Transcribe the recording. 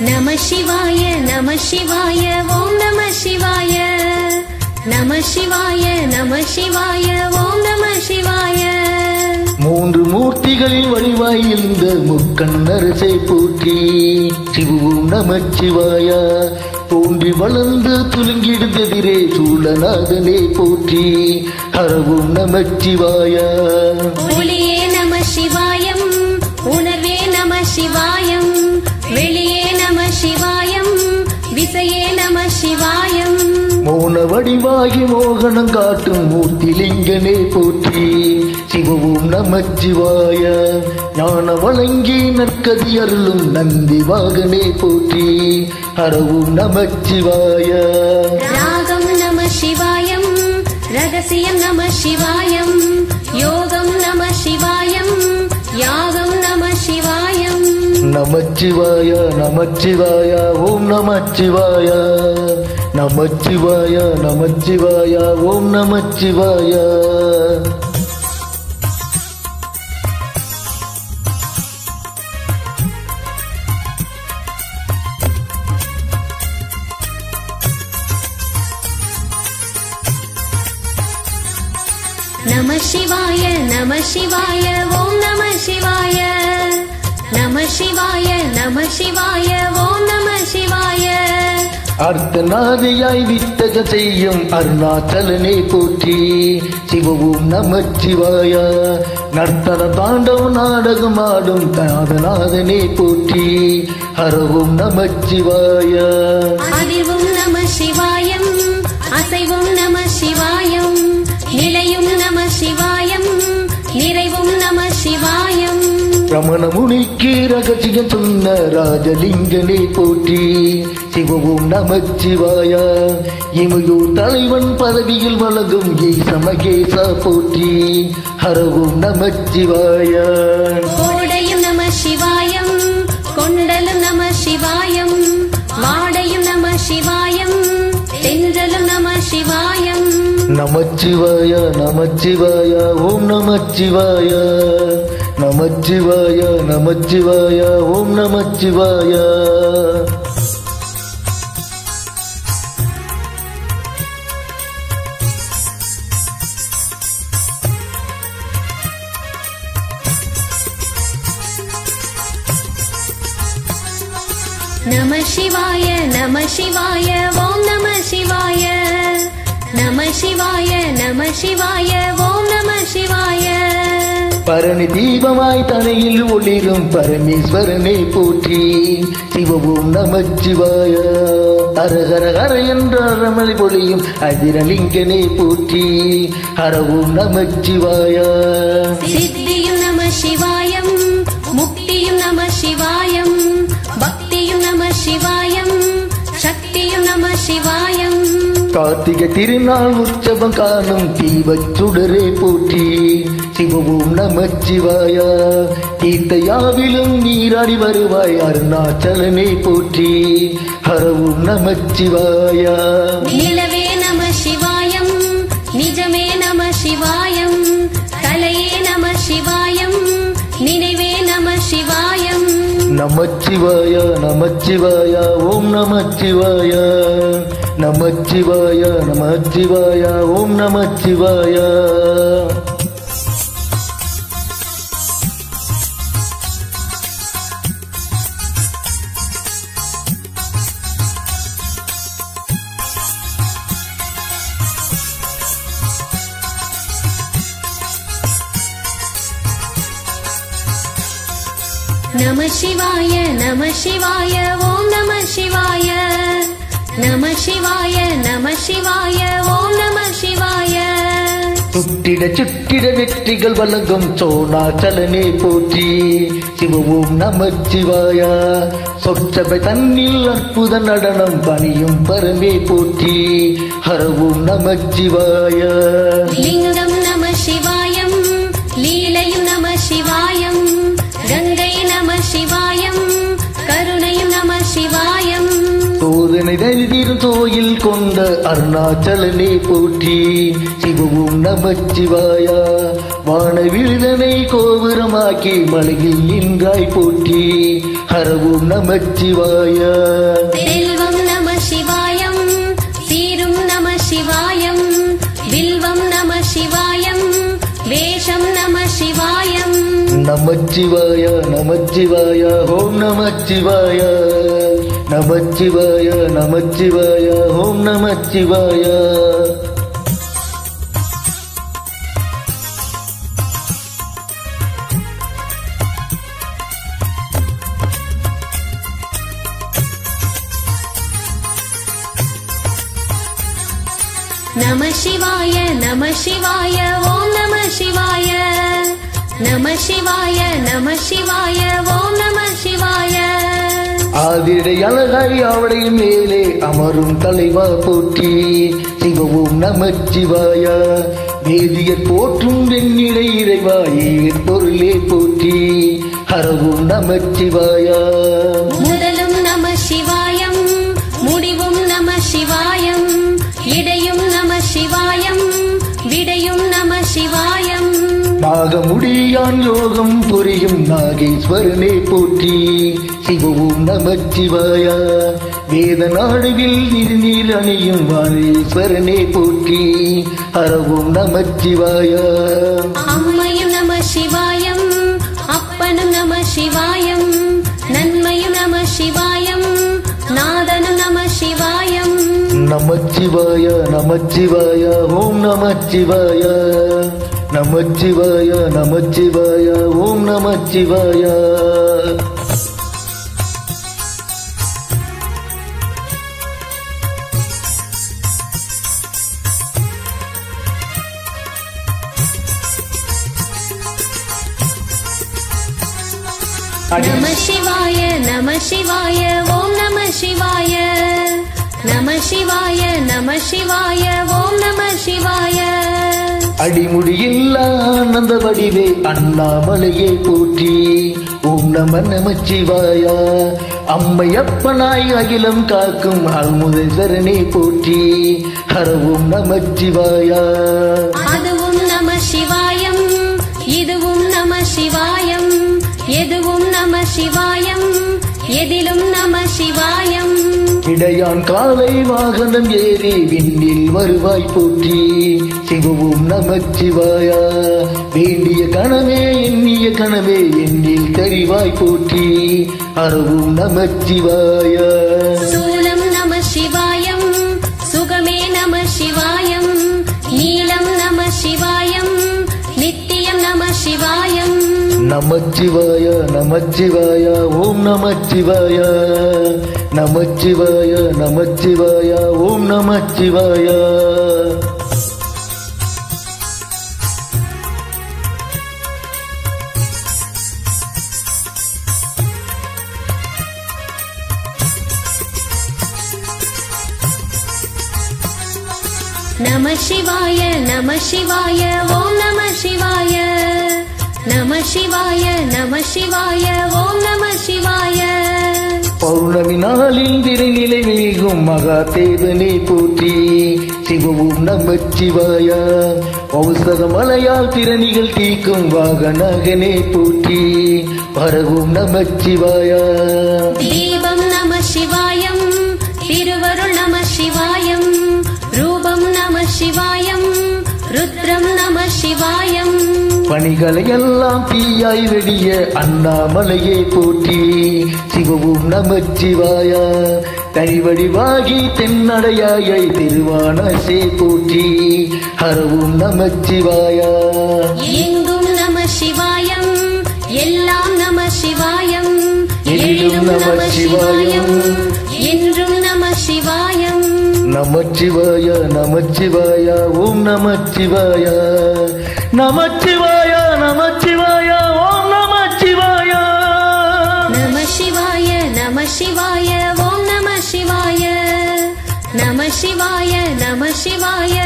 நம சிவாய நம சிவாய ஓம் நம சிவாய நம சிவாய நம சிவாய ஓம் நம சிவாய மூன்று மூர்த்திகளில் வடிவாய் இருந்த முக்கண்ணரசை போற்றி சிவவும் நமச்சிவாய தோன்றி வளர்ந்து துலுங்கிடுந்தெதிரே சூழநாதனே போற்றி ஹரவும் நமச்சிவாய ஒளியே நம சிவாயம் உணர்வே நம சிவாயம் வெளியே நம சிவாயம் விசையே நம சிவாயம் மௌன வடிவாகி மோகனம் காட்டும் மூர்த்திலிங்கனே போற்றி சிவவும் நமச்சிவாய ஞான வழங்கி நற்கதி அருளும் நந்தி வாகனே போற்றி ஹரவும் நமச்சிவாய ராகம் நம சிவாயம் ரகசியம் நம சிவாயம் யோகம் நம சிவாயம் யாகம் நம சிவாயம் நமச்சிவாய நமச்சிவாய ஓம் நமச்சிவாய நமச்சிவாய நமச்சிவாய ஓம் நமச்சிவாய நம சிவாய நம சிவாய ஓம் நம சிவாய நம சிவாய நம சிவாய ஓம் நம சிவாய அர்த்தநாதியாய் வித்தக செய்யும் அருணாச்சலனே போற்றி சிவவும் நமச்சிவாய நர்த்தன தாண்டவ நாடகம் ஆடும் நாதநாதனே போற்றி ஹரவும் நமச்சிவாய அதிர்வும் நம சிவாயம் அசைவும் நம சிவாயம் நிலையும் நம சிவாயம் நிறைவும் நம சிவாயம் ரமண முனிக்கு ரகசியம் சொன்ன ராஜலிங்கனே போற்றி சிவவும் நமச்சிவாய இமையூர் தலைவன் பதவியில் வழங்கும் ஈச மகேசா போற்றி ஹரவும் நமச்சிவாய கோடையும் நம சிவாயம் கொண்டலும் நம சிவாயம் வாடையும் நம சிவாயம் தென்றலும் நம சிவாயம் நமச்சிவாய நமச்சிவாய ஓம் நமச்சிவாய நமச்சிவாய நமச்சிவாய ஓம் நமச்சிவாய நம சிவாய நம சிவாய ஓம் நம சிவாய நம சிவாய நம சிவாய ஓம் நம சிவாய பரணி தீபமாய் தனையில் ஒளிரும் பரமேஸ்வரனை போற்றி சிவவும் நமச்சிவாய ஹரஹர ஹர என்ற ரமளி பொழியும் அதிரலிங்கனை போற்றி ஹரவும் நமச்சிவாய சித்தியும் நம சிவாயம் முக்தியும் நம சிவாயம் பக்தியும் நம சிவாயம் சக்தியும் நம சிவாயம் கார்த்திகை திருநாள் உற்சவம் காணும் தீபச் சுடரே போற்றி சிவவும் நமச்சிவாய தீர்த்தயாவிலும் நீராடி வருவாய் அருணாச்சலனை போற்றி ஹரவும் நமச்சிவாய நிலவே நம சிவாயம் நிஜமே நம சிவாயம் கலையே நம சிவாயம் நினைவே நம சிவாயம் நமச்சிவாய நமச்சிவாய ஓம் நமச்சிவாய நமச்சிவாய நமச்சிவாய ஓம் நமச்சிவாய நம சிவாய நம சிவாய ஓம் நம சிவாய நம சிவாய நம சிவாய ஓம் நம சிவாய சுட்டிட சுட்டிட வெற்றிகள் வழங்கும் சோனாச்சலனே போற்றி சிவவும் நமச்சிவாய சொற்றபை தன்னில் அற்புத நடனம் பணியும் பரமே போற்றி ஹரவும் நமச்சிவாய லிங்கம் நம சிவாயம் லீலையும் நம சிவாயம் கங்கை நம சிவாயம் கருணையும் நம சிவாயம் சோதனை தைரியம் தோயில் கொண்ட அருணாச்சலனே போற்றி சிவவும் நமச்சிவாய வான விழுதனை கோபுரமாக்கி மலையில் நின்றாய் போற்றி ஹரவும் நமச்சிவாய செல்வம் நம சிவாயம் சீரும் நம சிவாயம் வில்வம் நம சிவாயம் வேஷம் நம சிவாயம் நமச்சிவாய நமச்சிவாய ஓம் நமச்சிவாய நமச்சிவாய நமச்சிவாய ஓம் நமச்சிவாய நம சிவாய நம சிவாய ஓம் நம சிவாய நம சிவாய நம சிவாய ஓம் நம சிவாய ஆதிரை அழகாய் அவளை மேலே அமரும் தலைவா போற்றி சிவவும் நமச்சிவாய வேதியர் போற்றும் வெண்ணிலை இறைவாயே பொருளே போற்றி ஹரவும் நமச்சிவாய முதலும் நம சிவாயம் முடிவும் நம சிவாயம் இடையும் நம சிவாயம் விடையும் நம சிவாயம் நாகமுடியான் யோகம் புரியும் நாகேஸ்வரனே போற்றி சிவவும் நமச்சிவாய வேத நாடுவில் திருநீர் அணியும் வாணேஸ்வரனே போற்றி ஹரவும் நமச்சிவாய அம்மையும் நம சிவாயம் அப்பனும் நம சிவாயம் நன்மையும் நம சிவாயம் நாதனும் நம சிவாயம் நமச்சிவாய நமச்சிவாய ஓம் நமச்சிவாய நமச்சிவாய நமச்சிவாய ஓம் நமச்சிவாய நம சிவாய நம சிவாய ஓம் நம சிவாய நம சிவாய நம சிவாய ஓம் நம சிவாய அடிமுடியில்லா ஆனந்த வடிவே அண்ணாமலையை போற்றி ஓம் நம நமச்சிவாய அம்மையப்பனாய் அகிலம் காக்கும் அல்முதேஸ்வரனை போற்றி ஹரவும் நமச்சிவாய அதுவும் நம சிவாயம் இதுவும் நம சிவாயம் எதுவும் நம சிவாயம் எதிலும் நம சிவாயம் இடையான் காலை வாகனம் ஏறி விண்ணில் வருவாய் போற்றி சிவவும் நமச்சிவாய வேண்டிய கணமே எண்ணிய கணமே எண்ணில் தெரிவாய் போற்றி அறவும் நமச்சிவாய சூலம் நம சிவாயம் சுகமே நம சிவாயம் நீலம் நம சிவாயம் நித்தியம் நம சிவாயம் நமச்சிவாய நமச்சிவாய ஓம் நமச்சிவாய நமச்சிவாய நமச்சிவாய ஓம் நமச்சிவாய நம சிவாய நம சிவாய ஓம் நம சிவாய நம சிவாய நம சிவாய ஓம் நம சிவாய பௌர்ணமி நாளில் திருநிலை மீகும் மகா தேவனை போற்றி சிவவும் நமச்சிவாய ஔசத மலையால் திறனிகள் தீக்கும் வாகனகனே போற்றி பரவும் நமச்சிவாய தீபம் நம சிவாயம் திருவருள் நம சிவாயம் ரூபம் நம சிவாயம் ருத்ரம் நம சிவாயம் பணிகளை எல்லாம் தீயாய் வெடிய அண்ணாமலையை போற்றி சிவவும் நமச்சிவாய தனிவடிவாகி தென்னடையாயை திருவானசே போற்றி ஹரவும் நமச்சிவாய எங்கும் நம சிவாயம் எல்லாம் நம சிவாயம் எதிலும் நம சிவாயம். என்றும் நம சிவாயம் நமச்சிவாய நமச்சிவாய ஓம் நமச்சிவாய நமச்சிவாய நமச்சிவாய ஓம் நமச்சிவாய நம சிவாய நம சிவாய ஓம் நம சிவாய நம சிவாய நம சிவாய